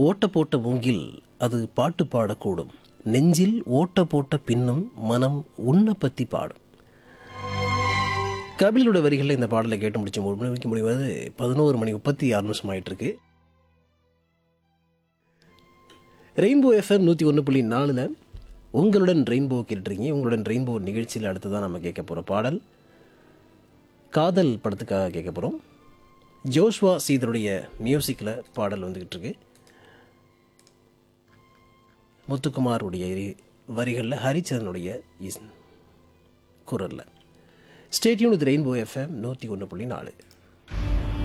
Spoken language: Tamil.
ஓட்ட போட்ட மூங்கில் அது பாட்டு பாடக்கூடும் நெஞ்சில் ஓட்ட போட்ட பின்னும் மனம் உன்னை பற்றி பாடும் கபிலோட வரிகளில் இந்த பாடலை கேட்டு முடிச்சு முடிக்க முடிவது பதினோரு மணி முப்பத்தி ஆறு நிமிஷம் ஆயிட்டு இருக்கு ரெயின்போ எஃப்எம் நூற்றி ஒன்று புள்ளி நாலில் உங்களுடன் ரெயின்போ கேட்டுருக்கீங்க உங்களுடன் ரெயின்போ நிகழ்ச்சியில் அடுத்ததான் நம்ம கேட்க போகிற பாடல் காதல் படத்துக்காக கேட்க போகிறோம் ஜோஷ்வா சீதருடைய மியூசிக்கில் பாடல் வந்துக்கிட்டு இருக்கு முத்துக்குமாருடைய வரிகளில் ஹரிச்சரனுடைய இஸ் குரலில் ஸ்டேட்யூன் இது ரெயின்போ எஃப்எம் நூற்றி ஒன்று புள்ளி நாலு